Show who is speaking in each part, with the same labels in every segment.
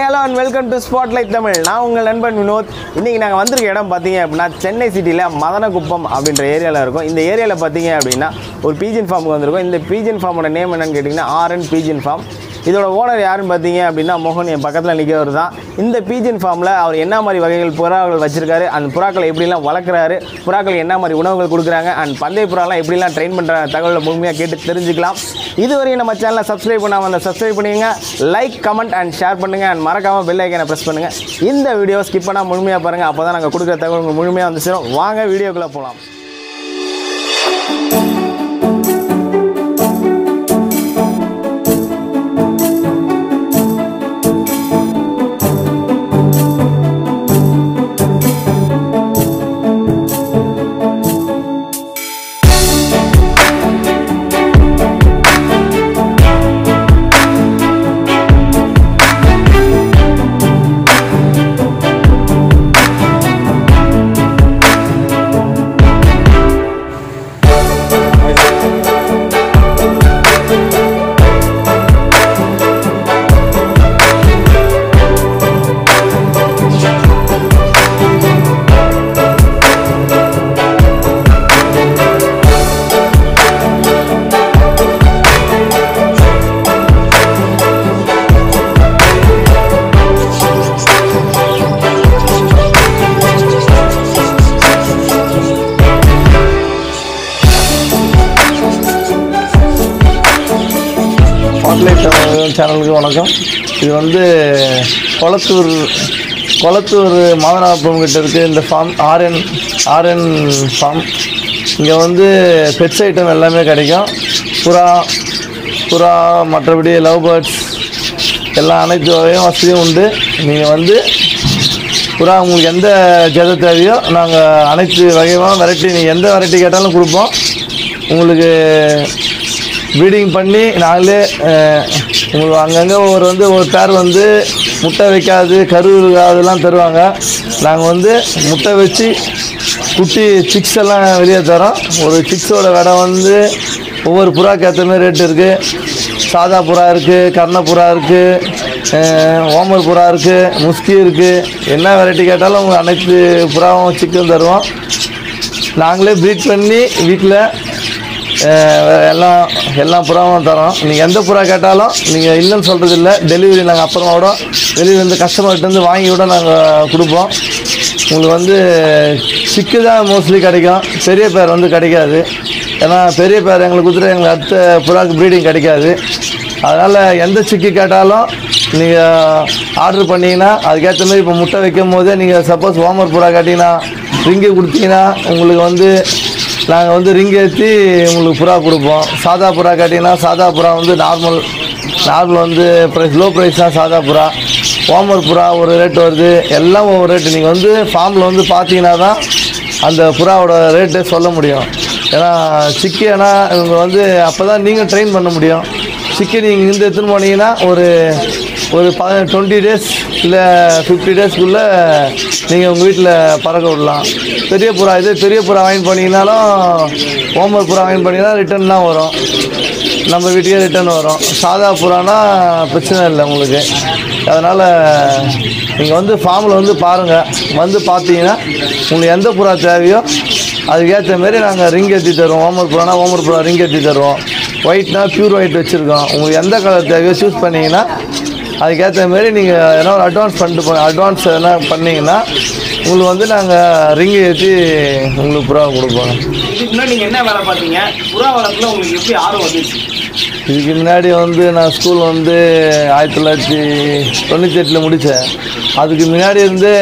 Speaker 1: Hello and welcome to spotlight Tamil நான் உங்கள் நண்பன் வினோத் இன்றைக்கி நாங்கள் வந்திருக்க இடம் பார்த்தீங்க அப்படின்னா சென்னை சிட்டியில் மதனகுப்பம் அப்படின்ற ஏரியாவில் இருக்கும் இந்த ஏரியாவில் பார்த்தீங்க அப்படின்னா ஒரு பீஜன் ஃபார்முக்கு வந்திருக்கோம் இந்த பீஜன் ஃபார்மோட நேம் என்னன்னு கேட்டிங்கன்னா ஆர்என் பீஜன் ஃபார்ம் இதோட ஓனர் யாருன்னு பார்த்தீங்க அப்படின்னா மோகன் என் பக்கத்தில் நிற்கிறவர் தான் இந்த பீஜன் ஃபார்மில் அவர் என்ன மாதிரி வகைகள் புறாக்கள் வச்சிருக்காரு அந்த புறாக்களை எப்படிலாம் வளர்க்குறாரு புறாக்கள் என்ன மாதிரி உணவுகள் கொடுக்குறாங்க அண்ட் பந்தய புறாலாம் எப்படிலாம் ட்ரெயின் பண்ணுற தகவலை முழுமையாக கேட்டு தெரிஞ்சுக்கலாம் இதுவரையும் நம்ம சேனலை சப்ஸ்கிரைப் பண்ணாமல் அந்த சப்ஸ்கிரைப் பண்ணிங்க லைக் கமெண்ட் அண்ட் ஷேர் பண்ணுங்கள் அண்ட் மறக்காமல் பெல் ஐக்கனை ப்ரெஸ் பண்ணுங்கள் இந்த வீடியோ ஸ்கிப் பண்ணால் முழுமையாக பாருங்கள் அப்போ தான் நாங்கள் கொடுக்குற தகவல் உங்களுக்கு முழுமையாக வந்து சேரும் வாங்க வீடியோக்குள்ளே போகலாம்
Speaker 2: ஸ்பாட்லைட் சேனலுக்கு வணக்கம் இது வந்து கொளத்தூர் கொளத்தூர் மாதனாபுரம் கிட்ட இருக்குது இந்த ஃபார்ம் ஆர்என் ஆர்என் ஃபார்ம் இங்கே வந்து பெட்ஸ் ஐட்டம் எல்லாமே கிடைக்கும் புறா புறா மற்றபடி லவ் பேர்ட்ஸ் எல்லா அனைத்து வகையும் வசதியும் உண்டு நீங்கள் வந்து புறா உங்களுக்கு எந்த ஜெதை தேவையோ நாங்கள் அனைத்து வகையான வெரைட்டி நீங்கள் எந்த வெரைட்டி கேட்டாலும் கொடுப்போம் உங்களுக்கு ப்ரீடிங் பண்ணி நாங்களே அஹ், உங்களுக்கு அங்கங்கே ஒரு வந்து ஒரு பேர் வந்து முட்டை வைக்காது கரு அதெல்லாம் தருவாங்க நாங்கள் வந்து முட்டை வச்சு குட்டி சிக்ஸ் எல்லாம் வெளியே தரோம் ஒரு சிக்ஸோட விலை வந்து ஒவ்வொரு புறாக்கு ஏற்ற மாதிரி ரேட் இருக்குது சாதா புறா இருக்குது கர்ண புறா இருக்குது ஓமர் புறா இருக்குது முஸ்கி இருக்குது என்ன வெரைட்டி கேட்டாலும் உங்களுக்கு அனைத்து புறாவும் சிக்கன் தருவோம் நாங்களே ப்ரீட் பண்ணி வீட்டில் எல்லாம் எல்லா புறாவும் தரோம் நீங்கள் எந்த புறா கேட்டாலும் நீங்கள் இல்லைன்னு சொல்கிறது இல்லை டெலிவரி நாங்கள் அப்புறமா கூட வெளியே வந்து கஸ்டமர்கிட்டருந்து வாங்கி கூட நாங்கள் கொடுப்போம் உங்களுக்கு வந்து சிக்கு தான் மோஸ்ட்லி கிடைக்கும் பெரிய பேர் வந்து கிடைக்காது ஏன்னா பெரிய பேர் எங்களுக்கு கொடுத்துட்டு எங்களுக்கு அடுத்த புறாக்கு ப்ரீடிங் கிடைக்காது அதனால் எந்த சிக்கி கேட்டாலும் நீங்கள் ஆர்டர் பண்ணிங்கன்னா அதுக்கேற்ற மாதிரி இப்போ முட்டை வைக்கும் போதே நீங்கள் சப்போஸ் ஹோம்ஒர்க் புறா கேட்டிங்கன்னா ரிங்கு கொடுத்தீங்கன்னா உங்களுக்கு வந்து நாங்கள் வந்து ரிங் ஏற்றி உங்களுக்கு புறா கொடுப்போம் சாதா புறா கேட்டிங்கன்னா சாதா புறா வந்து நார்மல் நார்மல் வந்து ப்ரைஸ் லோ ப்ரைஸ் தான் சாதா புறா ஹோம்ஒர்க் புறா ஒரு ரேட் வருது எல்லாம் ஒவ்வொரு ரேட்டு நீங்கள் வந்து ஃபார்மில் வந்து பார்த்தீங்கன்னா தான் அந்த புறாவோட ரேட்டே சொல்ல முடியும் ஏன்னா சிக்கி ஏன்னா இவங்க வந்து அப்போ தான் நீங்கள் ட்ரெயின் பண்ண முடியும் சிக்கி நீங்கள் இருந்து எடுத்துன்னு போனீங்கன்னா ஒரு ஒரு பதினெட்டு டுவெண்ட்டி டேஸ் இல்லை ஃபிஃப்டி டேஸ்க்குள்ளே நீங்கள் உங்கள் வீட்டில் பறக்க விடலாம் பெரிய புறா இது பெரிய புறா வாங்கி போனீங்கனாலும் ஹோம்ஒர்க் புறா வாங்கி போனீங்கன்னா ரிட்டர்ன் தான் வரும் நம்ம வீட்டுக்கே ரிட்டர்ன் வரும் சாதா புறானா பிரச்சனை இல்லை உங்களுக்கு அதனால் நீங்கள் வந்து ஃபார்மில் வந்து பாருங்கள் வந்து பார்த்தீங்கன்னா உங்களுக்கு எந்த புறா தேவையோ அதுக்கேற்ற மாரி நாங்கள் ரிங் ஏற்றி தருவோம் ஹோம்ஒர்க் புறானா ஹோம்ஒர்க் புறா ரிங் ஏற்றி தருவோம் ஒயிட்னா பியூர் ஒயிட் வச்சுருக்கோம் உங்களுக்கு எந்த கலர் தேவையோ சூஸ் பண்ணிங்கன்னா அதுக்கேற்ற மாரி நீங்கள் எதனா ஒரு அட்வான்ஸ் பண்ணிட்டு போ அட்வான்ஸ் எதனா பண்ணிங்கன்னா உங்களுக்கு வந்து நாங்கள் ரிங் ஏற்றி உங்களுக்கு புறா கொடுப்போம்
Speaker 1: இதுக்கு முன்னாடி நீங்கள் என்ன வேலை பார்த்தீங்க புறா வளர்ப்புல உங்களுக்கு எப்படி ஆர்வம் வந்துச்சு
Speaker 2: இதுக்கு முன்னாடி வந்து நான் ஸ்கூல் வந்து ஆயிரத்தி தொள்ளாயிரத்தி தொண்ணூற்றி எட்டில் முடித்தேன் அதுக்கு முன்னாடி இருந்தே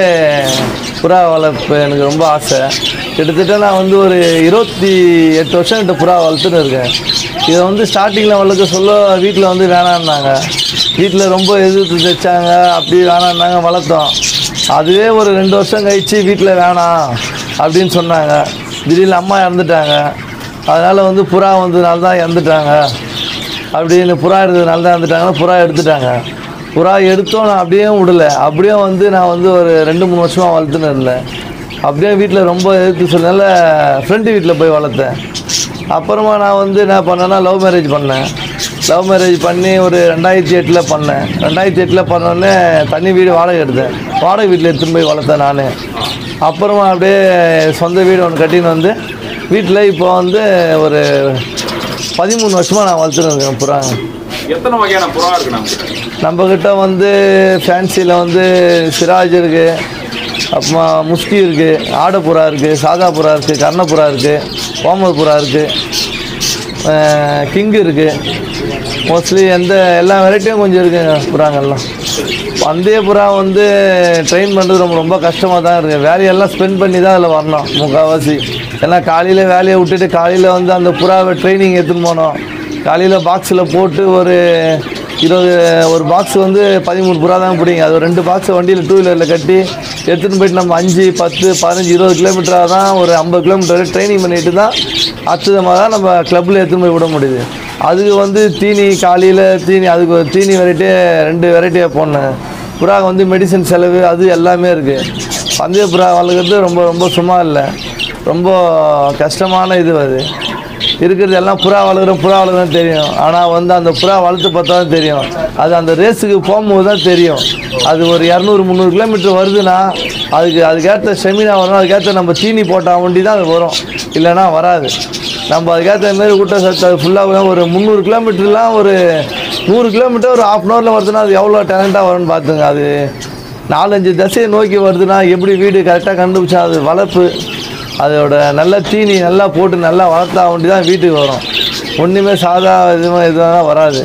Speaker 2: புறா வளர்ப்பு எனக்கு ரொம்ப ஆசை கிட்டத்தட்ட நான் வந்து ஒரு இருபத்தி எட்டு வருஷம் கிட்ட புறா வளர்த்துன்னு இருக்கேன் இதை வந்து ஸ்டார்டிங்கில் வளர்க்க சொல்ல வீட்டில் வந்து வேணான்னாங்க வீட்டில் ரொம்ப எதிர்த்து தைச்சாங்க அப்படி வேணான்னாங்க வளர்த்தோம் அதுவே ஒரு ரெண்டு வருஷம் கழித்து வீட்டில் வேணாம் அப்படின்னு சொன்னாங்க திடீர்னு அம்மா இறந்துட்டாங்க அதனால் வந்து புறா வந்ததுனால தான் இறந்துட்டாங்க அப்படின்னு புறா எடுத்ததுனால தான் இறந்துட்டாங்க புறா எடுத்துட்டாங்க புறா எடுத்தோம் நான் அப்படியே விடல அப்படியே வந்து நான் வந்து ஒரு ரெண்டு மூணு வருஷமாக வளர்த்துன்னு இருந்தேன் அப்படியே வீட்டில் ரொம்ப எதிர்த்து சொன்னதால ஃப்ரெண்டு வீட்டில் போய் வளர்த்தேன் அப்புறமா நான் வந்து என்ன பண்ணேன்னா லவ் மேரேஜ் பண்ணேன் லவ் மேரேஜ் பண்ணி ஒரு ரெண்டாயிரத்தி எட்டில் பண்ணேன் ரெண்டாயிரத்தி எட்டில் பண்ணோடனே தனி வீடு வாடகை எடுத்தேன் வாடகை வீட்டில் எடுத்துன்னு போய் வளர்த்தேன் நான் அப்புறமா அப்படியே சொந்த வீடு ஒன்று கட்டின்னு வந்து வீட்டில் இப்போ வந்து ஒரு பதிமூணு வருஷமாக நான் வளர்த்துருக்கேன் புறாங்க
Speaker 3: எத்தனை வகையான புறா இருக்கு நம்ம
Speaker 2: நம்மக்கிட்ட வந்து ஃபேன்சியில் வந்து சிராஜ் இருக்குது அப்புறமா முஸ்கி இருக்குது ஆடைப்புறா இருக்குது சாதா புறா இருக்குது கர்ணப்புறா இருக்குது கோமல் புறா இருக்குது கிங்கு இருக்குது மோஸ்ட்லி எந்த எல்லா வெரைட்டியும் கொஞ்சம் இருக்குங்க புறாங்கெல்லாம் பந்தய புறா வந்து ட்ரெயின் பண்ணுறது ரொம்ப ரொம்ப கஷ்டமாக தான் இருக்குது வேலையெல்லாம் ஸ்பெண்ட் பண்ணி தான் அதில் வரணும் முக்கால்வாசி ஏன்னா காலையில் வேலையை விட்டுட்டு காலையில் வந்து அந்த புறாவை ட்ரைனிங் எடுத்துன்னு போனோம் காலையில் பாக்ஸில் போட்டு ஒரு இருபது ஒரு பாக்ஸ் வந்து பதிமூணு புறா தான் பிடிங்க அது ஒரு ரெண்டு பாக்ஸை வண்டியில் டூ வீலரில் கட்டி எடுத்துகிட்டு போயிட்டு நம்ம அஞ்சு பத்து பதினஞ்சு இருபது கிலோமீட்டராக தான் ஒரு ஐம்பது கிலோமீட்டர் ட்ரைனிங் பண்ணிட்டு தான் அச்சுதமாக தான் நம்ம கிளப்பில் எடுத்துன்னு போய் விட முடியுது அதுக்கு வந்து தீனி காலையில் தீனி அதுக்கு ஒரு தீனி வெரைட்டியே ரெண்டு வெரைட்டியாக போடணும் புறா வந்து மெடிசன் செலவு அது எல்லாமே இருக்குது பந்தய புறா வளர்க்குறது ரொம்ப ரொம்ப சும்மா இல்லை ரொம்ப கஷ்டமான இது அது இருக்கிறது எல்லாம் புறா வளர்க்குறோம் புறா வளர்க்குறோம் தெரியும் ஆனால் வந்து அந்த புறா வளர்த்து பார்த்தா தான் தெரியும் அது அந்த ரேஸுக்கு போகும்போது தான் தெரியும் அது ஒரு இரநூறு முந்நூறு கிலோமீட்டர் வருதுன்னா அதுக்கு அதுக்கேற்ற செமினா வரும் அதுக்கேற்ற நம்ம தீனி போட்டால் வண்டி தான் அது வரும் இல்லைன்னா வராது நம்ம அதுக்கேற்ற மாரி ஊட்டச்சத்து அது ஃபுல்லாக ஒரு முந்நூறு கிலோமீட்டர்லாம் ஒரு நூறு கிலோமீட்டர் ஒரு ஹாஃப் அன் ஹவரில் வருதுன்னா அது எவ்வளோ டேலண்ட்டாக வரும்னு பார்த்துங்க அது நாலஞ்சு தசையை நோக்கி வருதுன்னா எப்படி வீடு கரெக்டாக கண்டுபிடிச்சா அது வளர்ப்பு அதோட நல்ல தீனி நல்லா போட்டு நல்லா வளர்த்தா வண்டி தான் வீட்டுக்கு வரும் ஒன்றுமே சாதா இதுவும் எதுவும் வராது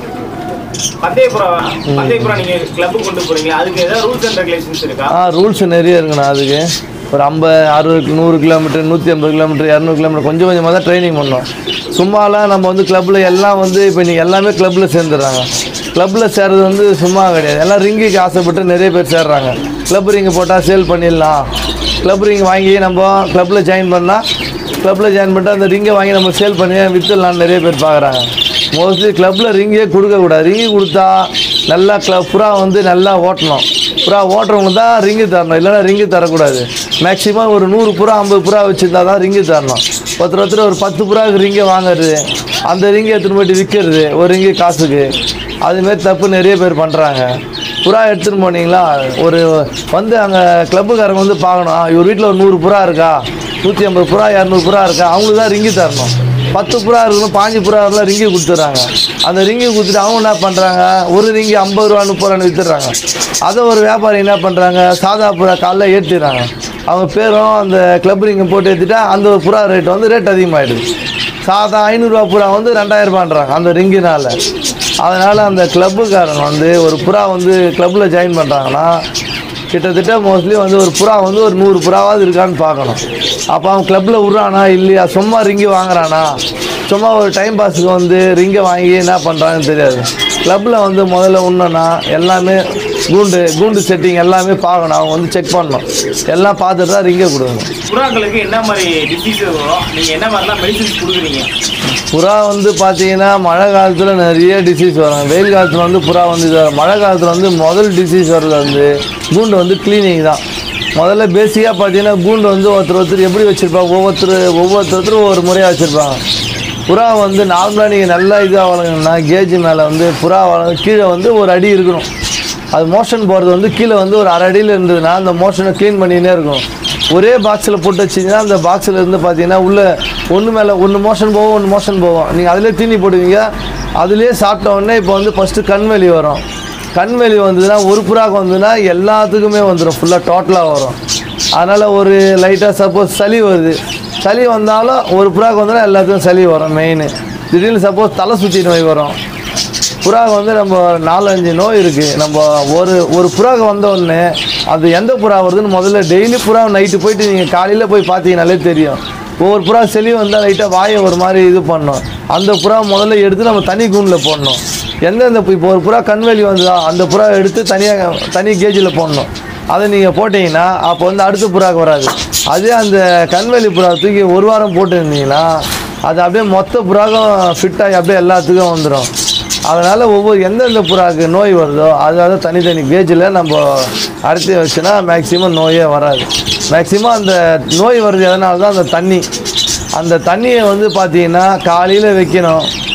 Speaker 1: பந்தய புறா பந்தய புறா நீங்க கிளப்புக்கு கொண்டு போறீங்க அதுக்கு ஏதாவது ரூல்ஸ் அண்ட் ரெகுலேஷன்ஸ் இருக்கா
Speaker 2: ஆ ரூல்ஸ் நிறைய இருக்குண்ணா அதுக்கு ஒரு ஐம்பது அறுபது நூறு கிலோமீட்டர் நூற்றி ஐம்பது கிலோமீட்டர் இரநூறு கிலோமீட்டர் கொஞ்சம் கொஞ்சமாக தான் ட்ரைனிங் பண்ணோம் சும்மாலாம் நம்ம வந்து கிளப்பில் எல்லாம் வந்து இப்போ நீங்கள் எல்லாமே கிளப்பில் சேர்ந்துடுறாங்க கிளப்பில் சேர்றது வந்து சும்மா கிடையாது எல்லாம் ரிங்குக்கு ஆசைப்பட்டு நிறைய பேர் சேர்றாங்க கிளப் ரிங்கு போட்டால் சேல் பண்ணிடலாம் கிளப் ரிங் வாங்கி நம்ம கிளப்பில் ஜாயின் பண்ணால் கிளப்பில் ஜாயின் பண்ணிட்டு அந்த ரிங்கை வாங்கி நம்ம சேல் பண்ணி விற்றுலாம் நிறைய பேர் பார்க்குறாங்க மோஸ்ட்லி கிளப்பில் ரிங்கே கொடுக்கக்கூடாது ரிங்கு கொடுத்தா நல்லா கிளப் புறா வந்து நல்லா ஓட்டணும் புறா ஓட்டுறவங்க தான் ரிங்கு தரணும் இல்லைன்னா ரிங்கு தரக்கூடாது மேக்ஸிமம் ஒரு நூறு புறா ஐம்பது புறா வச்சுருந்தா தான் ரிங்கு தரணும் ஒருத்தர் ஒருத்தர் ஒரு பத்து புறாவுக்கு ரிங்கை வாங்குறது அந்த ரிங்கை எடுத்துகிட்டு போயிட்டு விற்கிறது ஒரு ரிங்கு காசுக்கு அதுமாரி தப்பு நிறைய பேர் பண்ணுறாங்க புறா எடுத்துகிட்டு போனீங்களா ஒரு வந்து அங்கே கிளப்புக்காரங்க வந்து பார்க்கணும் ஆ, இவர் வீட்டில் ஒரு நூறு புறா இருக்கா நூற்றி ஐம்பது புறா இரநூறு புறா இருக்கா அவங்களுக்கு தான் ரிங்கி தரணும் பத்து புறா இருக்கணும் பாஞ்சு புறா இருந்தால் ரிங்கி கொடுத்துட்றாங்க அந்த ரிங்கி கொடுத்துட்டு அவங்க என்ன பண்ணுறாங்க ஒரு ரிங்கி ஐம்பது ரூபா முப்பது ரூபான்னு விற்றுறாங்க அதை ஒரு வியாபாரி என்ன பண்ணுறாங்க சாதா புறா காலைல ஏற்றிடுறாங்க அவங்க பேரும் அந்த கிளப் ரிங்கை போட்டு ஏற்றிட்டா அந்த ஒரு புறா ரேட் வந்து ரேட் அதிகமாகிடுது சாதா ஐநூறுரூவா புறா வந்து ரெண்டாயிரம் ரூபான்றாங்க அந்த ரிங்கினால அதனால் அந்த கிளப்புக்காரங்க வந்து ஒரு புறா வந்து கிளப்பில் ஜாயின் பண்ணுறாங்கன்னா கிட்டத்தட்ட மோஸ்ட்லி வந்து ஒரு புறா வந்து ஒரு நூறு புறாவாவது இருக்கான்னு பார்க்கணும் அப்போ அவன் கிளப்பில் விட்றானா இல்லையா சும்மா ரிங்கி வாங்குறானா சும்மா ஒரு டைம் பாஸுக்கு வந்து ரிங்கை வாங்கி என்ன பண்ணுறாங்கன்னு தெரியாது கிளப்பில் வந்து முதல்ல உண்ணுன்னா எல்லாமே கூண்டு கூண்டு செட்டிங் எல்லாமே பார்க்கணும் அவங்க வந்து செக் பண்ணணும் எல்லாம் பார்த்துட்டு தான் ரிங்கை கொடுக்கணும்
Speaker 1: புறாக்களுக்கு என்ன மாதிரி டிசீஸ் வரும் நீங்க என்ன மாதிரிலாம் மெடிசின்ஸ் கொடுக்குறீங்க
Speaker 2: புறா வந்து பார்த்தீங்கன்னா மழை காலத்தில் நிறைய டிசீஸ் வரும் வெயில் காலத்தில் வந்து புறா வந்து இது வரும். மழை காலத்தில் வந்து முதல் டிசீஸ் வர்றது வந்து கூண்டு வந்து க்ளீனிங் தான் முதல்ல பேசிக்காக பார்த்தீங்கன்னா கூண்டு வந்து ஒருத்தர் ஒருத்தர் எப்படி வச்சுருப்பாங்க ஒவ்வொருத்தர் ஒவ்வொருத்தரும் ஒவ்வொரு முறையாக வச்சுருப்பாங்க புறா வந்து நார்மலாக நீங்கள் நல்லா இதாக வளர்க்கணும்னா கேஜ் மேலே வந்து புறா வள கீழே வந்து ஒரு அடி இருக்கணும் அது மோஷன் போகிறது வந்து கீழே வந்து ஒரு அரை அடியில் இருந்ததுன்னா அந்த மோஷனை க்ளீன் பண்ணினே இருக்கும் ஒரே பாக்ஸில் போட்டு வச்சிங்கன்னா அந்த பாக்ஸில் இருந்து பார்த்தீங்கன்னா உள்ளே ஒன்று மேலே ஒன்று மோஷன் போகும் ஒன்று மோஷன் போகும் நீங்கள் அதிலே தீனி போடுவீங்க அதிலே சாப்பிட்ட உடனே இப்போ வந்து ஃபஸ்ட்டு கண்வெளி வரும் கண்வெளி வந்ததுன்னா ஒரு புறாக்கு வந்ததுன்னா எல்லாத்துக்குமே வந்துடும் ஃபுல்லாக டோட்டலாக வரும் அதனால் ஒரு லைட்டாக சப்போஸ் சளி வருது சளி வந்தாலும் ஒரு புறாக்கு வந்ததுன்னா எல்லாத்துக்கும் சளி வரும் மெயின் திடீர்னு சப்போஸ் தலை சுற்றி நோய் வரும் புறாக்கு வந்து நம்ம நாலஞ்சு நோய் இருக்குது நம்ம ஒரு ஒரு புறாக்கு வந்த உடனே அது எந்த புறா வருதுன்னு முதல்ல டெய்லி புறா நைட்டு போயிட்டு நீங்கள் காலையில் போய் பார்த்தீங்கனாலே தெரியும் ஒவ்வொரு புறா செலி வந்தால் லைட்டாக வாயை ஒரு மாதிரி இது பண்ணணும் அந்த புறா முதல்ல எடுத்து நம்ம தனி கூண்டில் போடணும் எந்தெந்த இப்போ ஒரு புறா கண்வெளி வந்ததா அந்த புறா எடுத்து தனியாக தனி கேஜில் போடணும் அதை நீங்கள் போட்டிங்கன்னா அப்போ வந்து அடுத்த புறாக்கு வராது அதே அந்த கண்வெளி புறா தூக்கி ஒரு வாரம் போட்டுருந்தீங்கன்னா அது அப்படியே மொத்த புறாக்கும் ஃபிட்டாகி அப்படியே எல்லாத்துக்கும் வந்துடும் அதனால் ஒவ்வொரு எந்தெந்த புறாக்கு நோய் வருதோ அதாவது தனித்தனி கேஜில் நம்ம அறுத்தி வச்சுன்னா மேக்ஸிமம் நோயே வராது மேக்ஸிமம் அந்த நோய் வருது எதனால தான் அந்த தண்ணி அந்த தண்ணியை வந்து பார்த்தீங்கன்னா காலையில் வைக்கணும்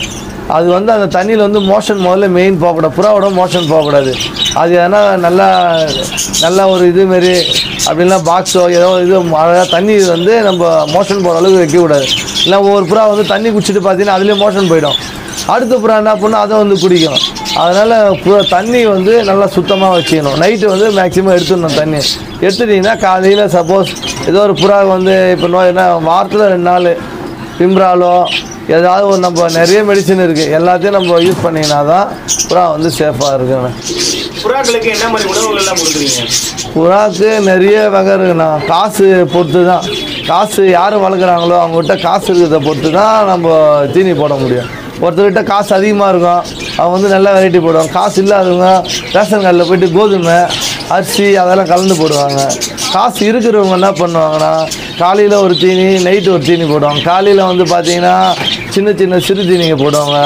Speaker 2: அது வந்து அந்த தண்ணியில் வந்து மோஷன் முதல்ல மெயின் போகக்கூடாது புறாவோட மோஷன் போகக்கூடாது அது எதனா நல்லா நல்லா ஒரு இது மாரி அப்படின்னா பாக்ஸோ ஏதோ இது அழகாக தண்ணி வந்து நம்ம மோஷன் போகிற அளவுக்கு வைக்கக்கூடாது இல்லை ஒவ்வொரு புறா வந்து தண்ணி குடிச்சிட்டு பார்த்தீங்கன்னா அதுலேயே மோஷன் போயிடும் அடுத்த புறா என்ன பண்ணும் அதை வந்து குடிக்கும் அதனால் புறா தண்ணி வந்து நல்லா சுத்தமாக வச்சுக்கணும் நைட்டு வந்து மேக்ஸிமம் எடுத்துடணும் தண்ணி எடுத்துட்டிங்கன்னா காலையில் சப்போஸ் ஏதோ ஒரு புறா வந்து இப்போ நோய் என்ன வாரத்தில் ரெண்டு நாள் பிம்ராலோ ஏதாவது ஒரு நம்ம நிறைய மெடிசன் இருக்குது எல்லாத்தையும் நம்ம யூஸ் பண்ணிங்கன்னா தான் புறா வந்து சேஃபாக இருக்கணும்
Speaker 1: புறாக்களுக்கு என்ன மாதிரி உணவுகள் எல்லாம் கொடுக்குறீங்க
Speaker 2: புறாக்கு நிறைய வகை இருக்குண்ணா காசு பொறுத்து தான் காசு யார் வளர்க்குறாங்களோ அவங்ககிட்ட காசு இருக்கிறத பொறுத்து தான் நம்ம தீனி போட முடியும் ஒருத்தர்கிட்ட காசு அதிகமாக இருக்கும் அவங்க வந்து நல்ல வெரைட்டி போடுவாங்க காசு இல்லாதவங்க ரேஷன் கடையில் போயிட்டு கோதுமை அரிசி அதெல்லாம் கலந்து போடுவாங்க காசு இருக்கிறவங்க என்ன பண்ணுவாங்கன்னா காலையில் ஒரு தீனி நைட்டு ஒரு தீனி போடுவாங்க காலையில் வந்து பார்த்தீங்கன்னா சின்ன சின்ன சிறு தீனிங்க போடுவாங்க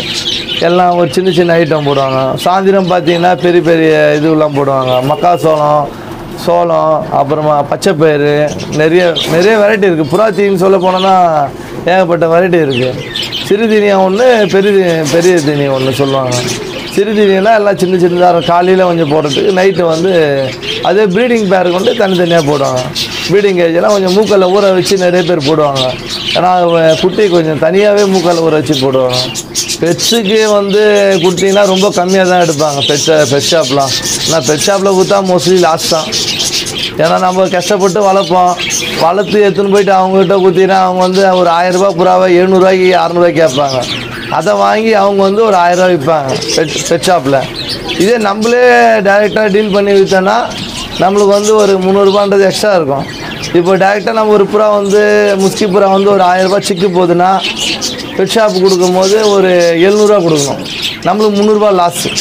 Speaker 2: எல்லாம் ஒரு சின்ன சின்ன ஐட்டம் போடுவாங்க சாயந்தரம் பார்த்தீங்கன்னா பெரிய பெரிய இதுவெல்லாம் போடுவாங்க மக்காசோளம் சோளம் அப்புறமா பச்சைப்பயிறு நிறைய நிறைய வெரைட்டி இருக்குது புறா தீனின்னு சொல்ல போனோன்னா ஏகப்பட்ட வெரைட்டி இருக்குது சிறு தீனியாக ஒன்று பெரிய பெரிய தீனி ஒன்று சொல்லுவாங்க சிறு தீனியெல்லாம் எல்லாம் சின்ன சின்னதாக இருக்கும் காலையில் கொஞ்சம் போடுறதுக்கு நைட்டு வந்து அதே ப்ரீடிங் பேருக்கு வந்து தனித்தனியாக போடுவாங்க ப்ரீடிங் ஏஜெல்லாம் கொஞ்சம் மூக்கல்ல ஊற வச்சு நிறைய பேர் போடுவாங்க ஏன்னா அவ- குட்டி கொஞ்சம் தனியாகவே மூக்கல்ல ஊற வச்சு போடுவாங்க பெட்ஸுக்கு வந்து கொடுத்தீங்கன்னா ரொம்ப கம்மியாக தான் எடுப்பாங்க பெட் பெட் ஷாப்லாம் ஆனால் பெட் ஷாப்பில் கொடுத்தா மோஸ்ட்லி லாஸ் தான் ஏன்னா நம்ம கஷ்டப்பட்டு வளர்ப்போம் வளர்த்து எடுத்துன்னு போயிட்டு அவங்ககிட்ட கொடுத்தீங்கன்னா அவங்க வந்து ஒரு ஆயிரரூபா புறாவை எழுநூறுவாய்க்கு அறநூறுவாய்க்கு கேட்பாங்க அதை வாங்கி அவங்க வந்து ஒரு ஆயிரரூவா விற்பாங்க பெட் பெட் ஷாப்பில் இதே நம்மளே டைரெக்டாக டீல் பண்ணி விற்றோன்னா நம்மளுக்கு வந்து ஒரு முந்நூறுபான்றது எக்ஸ்ட்ரா இருக்கும் இப்போ டைரெக்டாக நம்ம ஒரு புறா வந்து முஸ்கி புறா வந்து ஒரு ஆயிரரூபா சிக்கு போகுதுன்னா பெட் ஷாப் கொடுக்கும்போது ஒரு எழுநூறுவா கொடுக்கணும் நம்மளுக்கு முந்நூறுரூபா லாஸு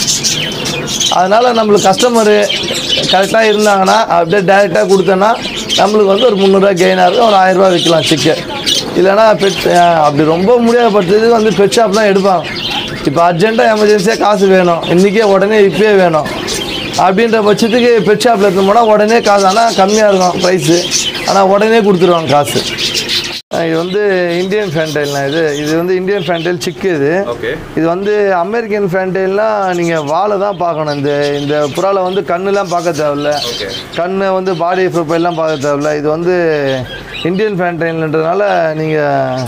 Speaker 2: அதனால் நம்மளுக்கு கஸ்டமரு கரெக்டாக இருந்தாங்கன்னா அப்படியே டைரெக்டாக கொடுத்தோன்னா நம்மளுக்கு வந்து ஒரு முந்நூறுரூவா கெயினாக இருக்கும் ஒரு ஆயிரரூபா விற்கலாம் சிக்கு இல்லைன்னா பெட் அப்படி ரொம்ப முடியாத பட்சத்துக்கு வந்து பெட் ஷாப் தான் எடுப்பாங்க இப்போ அர்ஜென்ட்டாக எமர்ஜென்சியாக காசு வேணும் இன்றைக்கே உடனே இப்பயே வேணும் அப்படின்ற பட்சத்துக்கு பெட் ஷாப்பில் எடுத்து போனால் உடனே காசு ஆனால் கம்மியாக இருக்கும் ப்ரைஸு ஆனால் உடனே கொடுத்துருவாங்க காசு அஹ் இது வந்து இந்தியன் ஃபேண்டைல்னா இது இது வந்து இந்தியன் ஃபேண்டைல் சிக்கு இது
Speaker 3: ஓகே
Speaker 2: இது வந்து அமெரிக்கன் ஃபேண்டைல்லாம் நீங்கள் வாழை தான் பார்க்கணும் இந்த இந்த புறாவில் வந்து கண்ணுலாம் பார்க்க தேவையில்ல
Speaker 3: ஓகே
Speaker 2: கண்ணு வந்து பாடி ப்ரொஃபைல்லாம் பார்க்க தேவையில்ல இது வந்து இந்தியன் ஃபேண்டைன்றதுனால நீங்கள்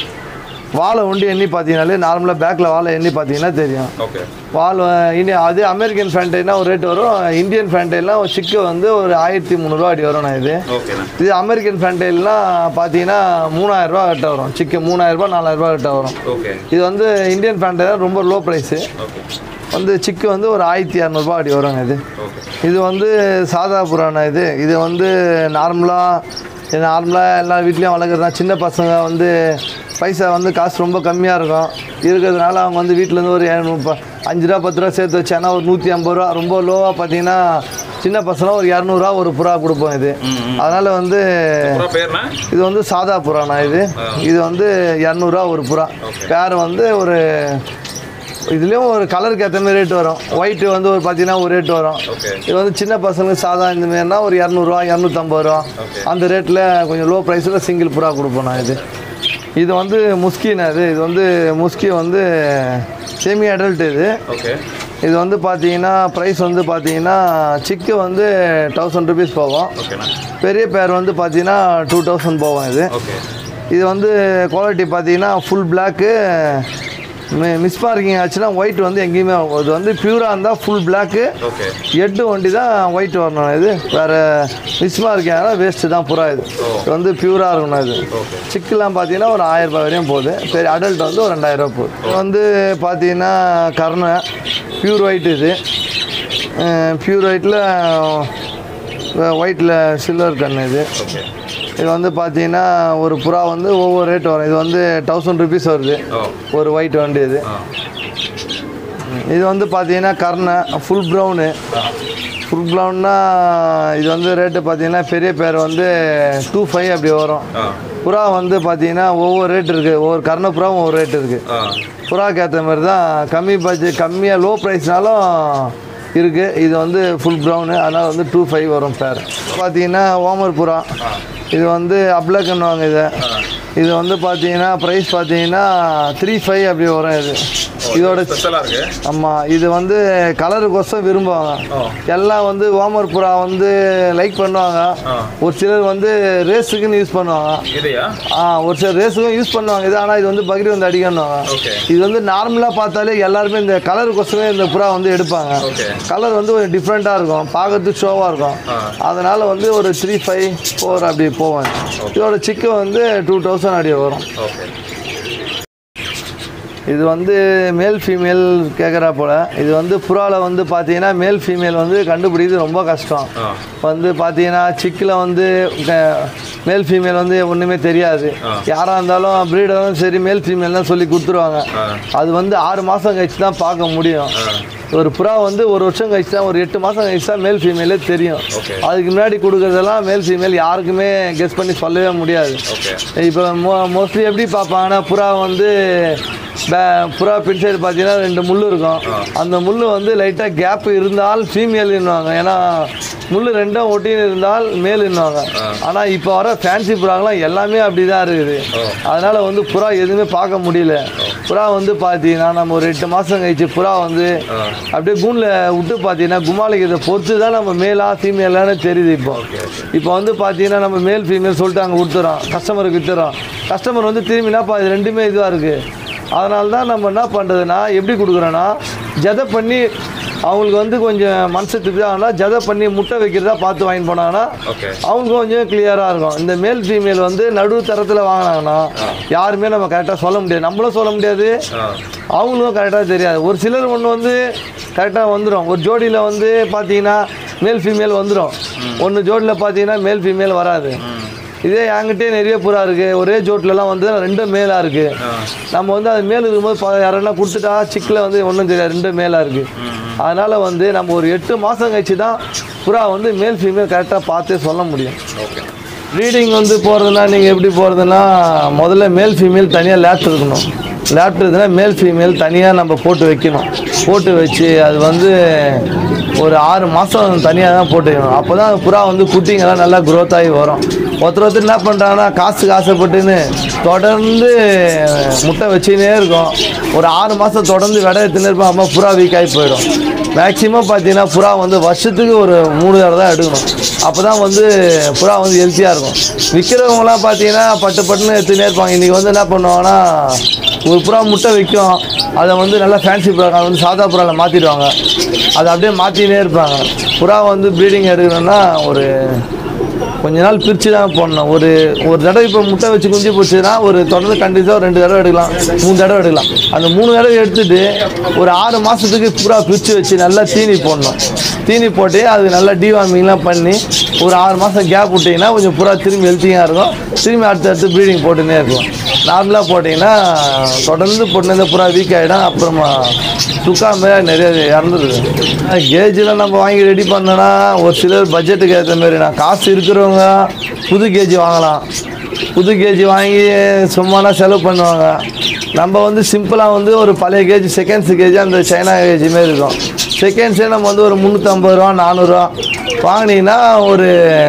Speaker 2: வாழை உண்டு எண்ணி பார்த்தீங்கனாலே நார்மலாக பேக்கில் வாழை எண்ணி பார்த்தீங்கன்னா தெரியும்
Speaker 3: ஓகே
Speaker 2: வால் இனி அது அமெரிக்கன் ஃபேண்டைனா ஒரு ரேட் வரும் இந்தியன் ஃபேண்டைலாம் ஒரு சிக்கு வந்து ஒரு ஆயிரத்தி முந்நூறுரூவா அடி வரும் இது
Speaker 3: ஓகேண்ணா
Speaker 2: இது அமெரிக்கன் ஃபேண்டைல்லாம் பார்த்தீங்கன்னா மூணாயிரரூபா கிட்ட வரும் சிக்கு மூணாயிரரூபா நாலாயிரரூபா கிட்ட வரும்
Speaker 3: ஓகே
Speaker 2: இது வந்து இந்தியன் ஃபேண்டைலாம் ரொம்ப லோ ப்ரைஸு
Speaker 3: ஓகே
Speaker 2: வந்து சிக்கு வந்து ஒரு ஆயிரத்தி இரநூறுபா அடி வருங்க இது
Speaker 3: ஓகே
Speaker 2: இது வந்து சாதா புராணம் இது இது வந்து நார்மலாக நார்மலாக எல்லா வீட்லேயும் வளர்க்குறது தான் சின்ன பசங்க வந்து பைசா வந்து காசு ரொம்ப கம்மியாக இருக்கும் இருக்கிறதுனால அவங்க வந்து வீட்டிலேருந்து ஒரு இரநூறு ப- அஞ்சு ரூபா பத்து ரூபா சேர்த்து வச்சாங்கன்னா ஒரு நூற்றி ஐம்பது ரூபா ரொம்ப லோவாக பார்த்தீங்கன்னா சின்ன பசங்க ஒரு இரநூறுவா ஒரு புறா கொடுப்போம் இது அதனால் வந்து
Speaker 3: புறா பேர்ண்ணா
Speaker 2: இது வந்து சாதா புறாண்ணா இது இது வந்து இரநூறுவா ஒரு புறா பேர் வந்து ஒரு இதுலேயும் ஒரு கலருக்கு ஏற்ற மாதிரி ரேட் வரும் ஒயிட்டு வந்து ஒரு பார்த்தீங்கன்னா ஒரு ரேட் வரும்
Speaker 3: ஓகே
Speaker 2: இது வந்து சின்ன பசங்களுக்கு சாதா இந்த மாதிரினா ஒரு இரநூறுவா இரநூத்தம்பது ரூபா
Speaker 3: Okay.
Speaker 2: அந்த ரேட்டில் கொஞ்சம் லோ ப்ரைஸில் சிங்கிள் புறா கொடுப்போம் நான் இது இது வந்து முஸ்கினா இது இது வந்து முஸ்கி வந்து செமி அடல்ட் இது
Speaker 3: ஓகே
Speaker 2: இது வந்து பார்த்தீங்கன்னா ப்ரைஸ் வந்து பார்த்தீங்கன்னா சிக்கு வந்து தௌசண்ட் ருபீஸ் போகும்
Speaker 3: ஓகேண்ணா
Speaker 2: பெரிய பேர் வந்து பார்த்தீங்கன்னா டூ தௌசண்ட் போகும் இது
Speaker 3: ஓகே
Speaker 2: இது வந்து குவாலிட்டி பார்த்தீங்கன்னா ஃபுல் பிளாக்கு மிஸ் பார்க்கிங் ஆச்சுன்னா ஒயிட் வந்து எங்கேயுமே ஆகும். இது வந்து பியூராக இருந்தால் ஃபுல் பிளாக்கு
Speaker 3: ஓகே
Speaker 2: எட்டு வண்டி தான் ஒயிட் வரணும் இது வேறு மிஸ் மார்க்கிங் வேஸ்ட்டு தான் புறா இது இது வந்து பியூராக இருக்கணும் இது
Speaker 3: ஓகே
Speaker 2: சிக்கெலாம் பார்த்தீங்கன்னா ஒரு ஆயிரம் ரூபாய் வரையும் போகுது பெரிய அடல்ட் வந்து ஒரு ரெண்டாயிரம் ரூபாய் போகுது இது வந்து பார்த்தீங்கன்னா கர்ணை பியூர் ஒயிட் இது பியூர் ஒயிட்டில் ஒயிட்டில் சில்வர் கண்ணு இது
Speaker 3: ஓகே
Speaker 2: இது வந்து பார்த்தீங்கன்னா ஒரு புறா வந்து ஒவ்வொரு ரேட் வரும் இது வந்து தௌசண்ட் ருபீஸ் வருது
Speaker 3: ஓ
Speaker 2: ஒரு ஒயிட் வண்டி இது
Speaker 3: ஆ
Speaker 2: இது வந்து பார்த்தீங்கன்னா கர்ணை ஃபுல் ப்ரௌனு ஃபுல் ப்ரௌன்னா இது வந்து ரேட்டு பார்த்தீங்கன்னா பெரிய பேர் வந்து டூ ஃபைவ் அப்படி வரும்
Speaker 3: ஆ
Speaker 2: புறா வந்து பார்த்தீங்கன்னா ஒவ்வொரு ரேட் இருக்குது ஒவ்வொரு கர்ண புறாவும் ஒவ்வொரு ரேட் இருக்குது
Speaker 3: ஆ
Speaker 2: புறாக்கு ஏற்ற மாதிரி தான் கம்மி பட்ஜெட் கம்மியாக லோ ப்ரைஸ்னாலும் இருக்குது இது வந்து ஃபுல் ப்ரௌனு அதனால் வந்து டூ ஃபைவ் வரும் பேர் பார்த்தீங்கன்னா ஓமர் புறா இது வந்து அப்ளக்குன்னுவாங்க இதை இது வந்து பார்த்தீங்கன்னா ப்ரைஸ் பார்த்தீங்கன்னா த்ரீ ஃபைவ் அப்படி வரும் இது இதோட
Speaker 3: ஸ்பெஷலா இருக்கு
Speaker 2: ஆமாம் இது வந்து கலருக்கோசம் விரும்புவாங்க
Speaker 3: ஆ.
Speaker 2: எல்லாம் வந்து ஓமர் புறா வந்து லைக் பண்ணுவாங்க
Speaker 3: ஆ.
Speaker 2: ஒரு சிலர் வந்து ரேஸுக்குன்னு யூஸ் பண்ணுவாங்க
Speaker 3: இதையா
Speaker 2: ஆ ஒரு சிலர் ரேஸுக்கும் யூஸ் பண்ணுவாங்க இது ஆனால் இது வந்து பக்ரி வந்து அடிக்கணுவாங்க
Speaker 3: ஓகே
Speaker 2: இது வந்து நார்மலாக பார்த்தாலே எல்லாருமே இந்த கலருக்கோசமே இந்த புறா வந்து எடுப்பாங்க
Speaker 3: ஓகே
Speaker 2: கலர் வந்து கொஞ்சம் டிஃப்ரெண்ட்டாக இருக்கும் பார்க்கறதுக்கு ஷோவாக இருக்கும்
Speaker 3: ஆ.
Speaker 2: அதனால் வந்து ஒரு த்ரீ ஃபைவ் ஃபோர் அப்படி போவேன் இதோட சிக்கு வந்து டூ தௌசண்ட் அப்படி வரும்
Speaker 3: ஓகே
Speaker 2: இது வந்து மேல் ஃபீமேல் கேட்குறா போல் இது வந்து புறாவில் வந்து பார்த்தீங்கன்னா மேல் ஃபீமேல் வந்து கண்டுபிடிக்கிறது ரொம்ப கஷ்டம்
Speaker 3: ஆ
Speaker 2: வந்து பார்த்தீங்கன்னா சிக்கில் வந்து மேல் ஃபீமேல் வந்து ஒன்றுமே தெரியாது
Speaker 3: ஆ.
Speaker 2: யாராக இருந்தாலும் ப்ரீடரும் சரி மேல் ஃபீமேல் தான் சொல்லி கொடுத்துருவாங்க
Speaker 3: ஆ
Speaker 2: அது வந்து ஆறு மாதம் கழிச்சு தான் பார்க்க முடியும்
Speaker 3: ஆ
Speaker 2: ஒரு புறா வந்து ஒரு வருஷம் கழிச்சு தான் ஒரு எட்டு மாதம் கழிச்சு தான் மேல் ஃபீமேலே தெரியும்
Speaker 3: ஓகே
Speaker 2: அதுக்கு முன்னாடி கொடுக்குறதெல்லாம் மேல் ஃபீமேல் யாருக்குமே கெஸ் பண்ணி சொல்லவே முடியாது
Speaker 3: ஓகே
Speaker 2: இப்போ மோ மோஸ்ட்லி எப்படி பார்ப்பாங்கன்னா புறா வந்து பே- புறா பின் சைடு பார்த்தீங்கன்னா ரெண்டு முள் இருக்கும் அந்த முள் வந்து லைட்டாக கேப் இருந்தால் ஃபீமேல்னுவாங்க ஏன்னா முள் ரெண்டும் ஒட்டின்னு இருந்தால் மேலுன்னுவாங்க ஆனால் இப்போ வர ஃபேன்சி புறாங்களாம் எல்லாமே அப்படி தான் இருக்குது
Speaker 3: ஓ.
Speaker 2: அதனால் வந்து புறா எதுவுமே பார்க்க முடியல புறா வந்து பார்த்தீங்கன்னா நம்ம ஒரு எட்டு மாதம் கழிச்சு புறா வந்து
Speaker 3: ஆ
Speaker 2: அப்படியே கூண்டில் விட்டு பார்த்தீங்கன்னா குமாலிக்கு இதை பொறுத்து தான் நம்ம மேலா ஃபீமேலான்னு தெரியுது இப்போ இப்போ வந்து பார்த்தீங்கன்னா நம்ம மேல் ஃபீமேல் சொல்லிட்டு அங்கே கொடுத்துறோம் கஸ்டமருக்கு வித்துறோம் கஸ்டமர் வந்து திரும்பி என்னப்பா இது ரெண்டுமே இதுவாக இருக்குது அதனால தான் நம்ம என்ன பண்ணுறதுன்னா எப்படி கொடுக்குறோன்னா ஜதை பண்ணி அவங்களுக்கு வந்து கொஞ்சம் மனசு திருப்தி ஆகுனா ஜதை பண்ணி முட்டை வைக்கிறதா பார்த்து வாங்கிட்டு போனாங்கன்னா
Speaker 3: ஓகே
Speaker 2: அவங்க கொஞ்சம் கிளியராக இருக்கும் இந்த மேல் ஃபீமேல் வந்து நடு தரத்தில் வாங்கினாங்கன்னா யாருமே நம்ம கரெக்டாக சொல்ல முடியாது நம்மளும் சொல்ல முடியாது
Speaker 3: ஆ
Speaker 2: அவங்களுக்கும் கரெக்டாக தெரியாது ஒரு சிலர் ஒன்று வந்து கரெக்டாக வந்துடும் ஒரு ஜோடியில் வந்து பார்த்தீங்கன்னா மேல் ஃபீமேல் வந்துடும் ஒன்று ஜோடியில் பார்த்தீங்கன்னா மேல் ஃபீமேல் வராது இதே என்கிட்டே நிறைய புறா இருக்குது ஒரே ஜோட்லலாம் வந்து ரெண்டும் மேலாக இருக்குது
Speaker 3: ஆ
Speaker 2: நம்ம வந்து அது மேல் இருக்கும்போது ப- யாருன்னா கொடுத்துட்டா சிக்கில் வந்து ஒன்றும் தெரியாது ரெண்டும் மேலாக இருக்குது அதனால் வந்து நம்ம ஒரு எட்டு மாதம் கழிச்சு தான் புறா வந்து மேல் ஃபீமேல் கரெக்டாக பார்த்தே சொல்ல முடியும்
Speaker 3: ஓகே
Speaker 2: ப்ரீடிங் வந்து போகிறதுனா நீங்கள் எப்படி போகிறதுனா முதல்ல மேல் ஃபீமேல் தனியாக லேப்ட் இருக்கணும் லேப்ட் இருக்குதுன்னா மேல் ஃபீமேல் தனியாக நம்ம போட்டு வைக்கணும் போட்டு வச்சு அது வந்து ஒரு ஆறு மாதம் தனியாக தான் போட்டு வைக்கணும் அப்போ தான் புறா வந்து குட்டிங்கெல்லாம் நல்லா growth ஆகி வரும் ஒருத்தர் ஒருத்தர் என்ன பண்ணுறாங்கன்னா காசுக்கு ஆசைப்பட்டுன்னு தொடர்ந்து முட்டை வச்சுக்கினே இருக்கும் ஒரு ஆறு மாதம் தொடர்ந்து விடை எடுத்துன்னு இருப்போம் அம்மா புறா வீக் ஆகி போயிடும் மேக்ஸிமம் பார்த்தீங்கன்னா புறா வந்து வருஷத்துக்கு ஒரு மூணு தடவை தான் எடுக்கணும் அப்போ தான் வந்து புறா வந்து ஹெல்த்தியாக இருக்கும் விற்கிறவங்களாம் பார்த்தீங்கன்னா பட்டு பட்டுன்னு எடுத்துனே இருப்பாங்க இன்றைக்கி வந்து என்ன பண்ணுவாங்கன்னா ஒரு புறா முட்டை விற்கும் அதை வந்து நல்லா ஃபேன்சி புறா அதை வந்து சாதா புறாவில் மாற்றிடுவாங்க அதை அப்படியே மாற்றினே இருப்பாங்க புறா வந்து ப்ரீடிங் எடுக்கணும்னா ஒரு கொஞ்ச நாள் பிரித்து தான் போடணும் ஒரு ஒரு தடவை இப்போ முட்டை வச்சு குஞ்சு போச்சுன்னா ஒரு தொடர்ந்து கண்டிப்பாக ரெண்டு தடவை எடுக்கலாம் மூணு தடவை எடுக்கலாம் அந்த மூணு தடவை எடுத்துட்டு ஒரு ஆறு மாதத்துக்கு பூரா பிரித்து வச்சு நல்லா தீனி போடணும் தீனி போட்டு அது நல்லா டிவார்மிங்லாம் பண்ணி ஒரு ஆறு மாதம் கேப் விட்டிங்கன்னா கொஞ்சம் புறா திரும்பி ஹெல்த்தியாக இருக்கும் திரும்பி அடுத்து அடுத்து ப்ரீடிங் போட்டுன்னே இருக்கும் நார்மலாக போட்டிங்கன்னா தொடர்ந்து போட்டுனே புறா வீக் ஆகிடும் அப்புறமா சுக்காம நிறைய இறந்துருது கேஜில் நம்ம வாங்கி ரெடி பண்ணோன்னா ஒரு சிலர் பட்ஜெட்டுக்கு ஏற்ற மாதிரி நான் காசு இருக்கிறவங்க புது கேஜி வாங்கலாம் புது கேஜி வாங்கி சும்மானா செலவு பண்ணுவாங்க நம்ம வந்து சிம்பிளாக வந்து ஒரு பழைய கேஜி செகண்ட்ஸ் கேஜி அந்த சைனா கேஜி மாரி இருக்கும் செகண்ட்ஸே நம்ம வந்து ஒரு முந்நூற்றம்பது ரூபா நானூறுரூவா வாங்கினீங்கன்னா ஒரு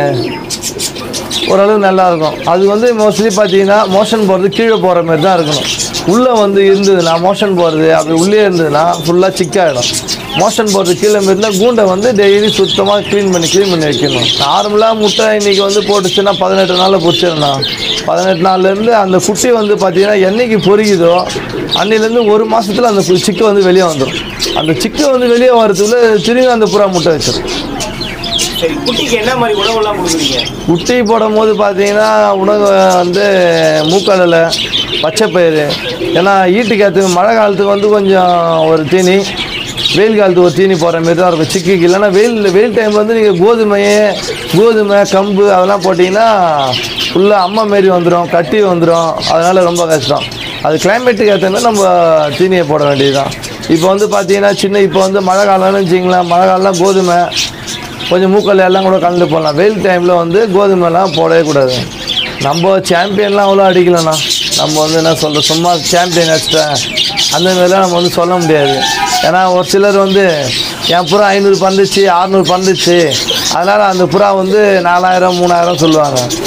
Speaker 2: ஓரளவு நல்லா இருக்கும் அது வந்து மோஸ்ட்லி பார்த்தீங்கன்னா மோஷன் போகிறது கீழே போகிற மாதிரி தான் இருக்கணும் உள்ளே வந்து இருந்ததுன்னா மோஷன் போகிறது அப்படி உள்ளே இருந்ததுன்னா ஃபுல்லாக சிக்காயிடும் மோஷன் போகிறது கீழே இருந்தால் கூண்டை வந்து டெய்லி சுத்தமாக க்ளீன் பண்ணி க்ளீன் பண்ணி வைக்கணும் நார்மலாக முட்டை இன்றைக்கி வந்து போட்டுச்சுன்னா பதினெட்டு நாளில் பொரிச்சிடணும் பதினெட்டு நாள்லேருந்து அந்த குட்டி வந்து பார்த்தீங்கன்னா என்னைக்கு பொரிக்குதோ அன்னிலேருந்து ஒரு மாதத்தில் அந்த கு- சிக்கு வந்து வெளியே வந்துடும் அந்த சிக்கு வந்து வெளியே வரதுக்குள்ள திரும்பி அந்த புறா முட்டை வச்சிடும்
Speaker 1: சரி குட்டிக்கு என்ன மாதிரி உணவுலாம் கொடுக்குறீங்க
Speaker 2: குட்டி போடும் போது பார்த்தீங்கன்னா உணவு வந்து மூக்கடலை பச்சைப்பயிறு ஏன்னா ஈட்டுக்கு ஏற்ற மழை காலத்துக்கு வந்து கொஞ்சம் ஒரு தீனி வெயில் காலத்துக்கு ஒரு தீனி போடுற மாதிரி தான் இருக்கும் சிக்கிக்கு இல்லைன்னா வெயில் வெயில் டைமில் வந்து நீங்கள் கோதுமையே கோதுமை கம்பு அதெல்லாம் போட்டிங்கன்னா ஃபுல்லாக அம்மா மாரி வந்துடும் கட்டி வந்துடும் அதனால் ரொம்ப கஷ்டம் அது கிளைமேட்டுக்கு ஏற்ற மாதிரி நம்ம தீனியை போட வேண்டியது தான் இப்போ வந்து பார்த்தீங்கன்னா சின்ன இப்போ வந்து மழை காலம்னு வச்சிங்களேன் மழை காலம்லாம் கோதுமை கொஞ்சம் மூக்கல் எல்லாம் கூட கலந்து போடலாம் வெயில் டைமில் வந்து கோதுமைலாம் போடவே கூடாது நம்ம சாம்பியன்லாம் அவ்வளோ அடிக்கலண்ணா நம்ம வந்து என்ன சொல்கிறோம் சும்மா சாம்பியன் அடிச்சிட்டேன் அந்த மாதிரிலாம் நம்ம வந்து சொல்ல முடியாது ஏன்னா ஒரு சிலர் வந்து என் புறா ஐநூறு பந்துச்சு அறநூறு பந்துச்சு அதனால் அந்த புறா வந்து நாலாயிரம் மூணாயிரம் சொல்லுவாங்க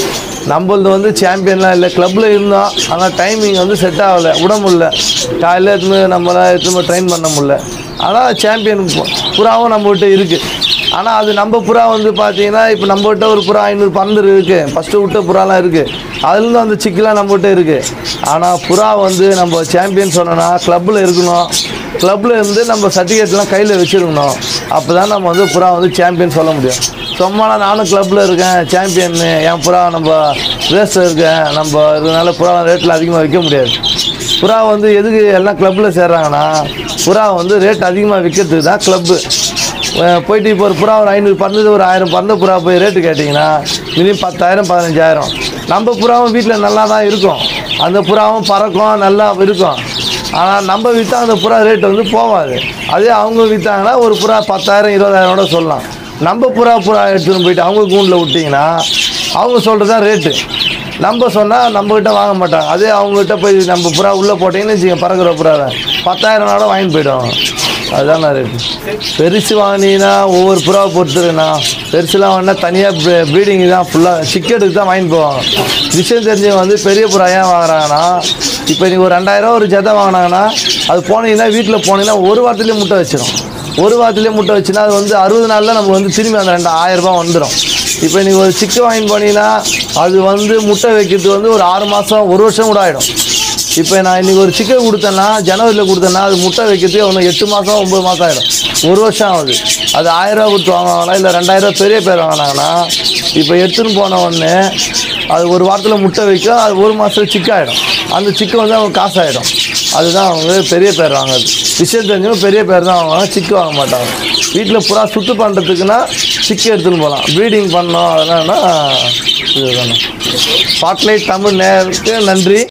Speaker 2: நம்மளது வந்து சாம்பியன்லாம் இல்லை கிளப்பில் இருந்தோம் ஆனால் டைமிங் வந்து செட் ஆகலை விட முடியல காலையில் எடுத்துன்னு நம்மளாம் எடுத்துன்னு ட்ரெயின் பண்ண முடியல ஆனால் சாம்பியன் புறாவும் நம்மகிட்ட இருக்குது ஆனால் அது நம்ம புறா வந்து பார்த்தீங்கன்னா இப்போ நம்மகிட்ட ஒரு புறா ஐநூறு பன்னெண்டு இருக்குது ஃபஸ்ட்டு விட்ட புறாலாம் இருக்குது அதுலேருந்து அந்த சிக்கெலாம் நம்மகிட்ட இருக்குது ஆனால் புறா வந்து நம்ம சாம்பியன் சொன்னோன்னா கிளப்பில் இருக்கணும் கிளப்பில் இருந்து நம்ம சர்டிஃபிகேட்லாம் கையில் வச்சுருக்கணும் அப்போ தான் நம்ம வந்து புறா வந்து சாம்பியன் சொல்ல முடியும் சும்மாலாம் நானும் கிளப்பில் இருக்கேன் சாம்பியன் என் புறா நம்ம ரேஸில் இருக்கேன் நம்ம இதனால புறா ரேட்டில் அதிகமாக விற்க முடியாது புறா வந்து எதுக்கு எல்லாம் கிளப்பில் சேர்றாங்கன்னா புறா வந்து ரேட் அதிகமாக விற்கிறதுக்கு தான் கிளப்பு போயிட்டு இப்போ ஒரு புறா ஒரு ஐநூறு பறந்தது ஒரு ஆயிரம் பறந்த புறா போய் ரேட்டு கேட்டிங்கன்னா மினிமம் பத்தாயிரம் பதினஞ்சாயிரம் நம்ம புறாவும் வீட்டில் நல்லா தான் இருக்கும் அந்த புறாவும் பறக்கும் நல்லா இருக்கும் ஆனால் நம்ம விற்றா அந்த புறா ரேட் வந்து போகாது அதே அவங்க விற்றாங்கன்னா ஒரு புறா பத்தாயிரம் இருபதாயிரம் கூட சொல்லலாம் நம்ம புறா புறா எடுத்துன்னு போயிட்டு அவங்க கூண்டில் விட்டிங்கன்னா அவங்க சொல்கிறது தான் ரேட்டு நம்ம சொன்னால் நம்மக்கிட்ட வாங்க மாட்டாங்க அதே அவங்ககிட்ட போய் நம்ம புறா உள்ளே போட்டிங்கன்னு வச்சுங்க பறக்கிற புறாவை பத்தாயிரம் கூட வாங்கிட்டு போயிடுவாங்க அதுதான் ரேட்டு பெருசு வாங்கினீங்கன்னா ஒவ்வொரு புறாவை பொறுத்துருண்ணா பெருசுலாம் வாங்கினா தனியாக ப்ரீடிங் தான் ஃபுல்லாக சிக்கெட்டுக்கு தான் வாங்கிட்டு போவாங்க விஷயம் தெரிஞ்சவங்க வந்து பெரிய புறா ஏன் வாங்குறாங்கன்னா இப்போ நீங்கள் ஒரு ரெண்டாயிரம் ஒரு ஜதை வாங்கினாங்கன்னா அது போனீங்கன்னா வீட்டில் போனீங்கன்னா ஒரு வாரத்துலேயே முட்டை வச்சிடும் ஒரு வாரத்துலேயே முட்டை வச்சுன்னா அது வந்து அறுபது நாளில் நம்ம வந்து திரும்பி அந்த ரெண்டு ஆயிரம் ரூபாய் வந்துடும் இப்போ நீங்கள் ஒரு சிக்கு வாங்கி போனீங்கன்னா அது வந்து முட்டை வைக்கிறதுக்கு வந்து ஒரு ஆறு மாதம் ஒரு வருஷம் கூட ஆகிடும் இப்போ நான் இன்றைக்கி ஒரு சிக்கன் கொடுத்தேன்னா ஜனவரியில் கொடுத்தேன்னா அது முட்டை வைக்கிறதுக்கு ஒன்று எட்டு மாதம் ஒம்பது மாதம் ஆகிடும் ஒரு வருஷம் ஆகுது அது ஆயிரரூவா கொடுத்து வாங்கினாங்களா இல்லை ரெண்டாயிரரூவா பெரிய பேர் வாங்கினாங்கன்னா இப்போ எடுத்துன்னு போன உடனே அது ஒரு வாரத்தில் முட்டை வைக்கும் அது ஒரு மாதத்துல சிக்காயிடும் அந்த சிக்கு வந்து அவங்க காசாயிடும் அதுதான் அவங்க பெரிய பேர் வாங்குறது விஷயம் தெரிஞ்சவங்க பெரிய பேர் தான் வாங்குவாங்க சிக்கு வாங்க மாட்டாங்க வீட்டில் புறா சுத்து பண்ணுறதுக்குன்னா சிக்கு எடுத்துன்னு போகலாம் ப்ரீடிங் பண்ணோம் அதெல்லாம் இதுதானே ஸ்பாட்லைட் தமிழ் நேருக்கு நன்றி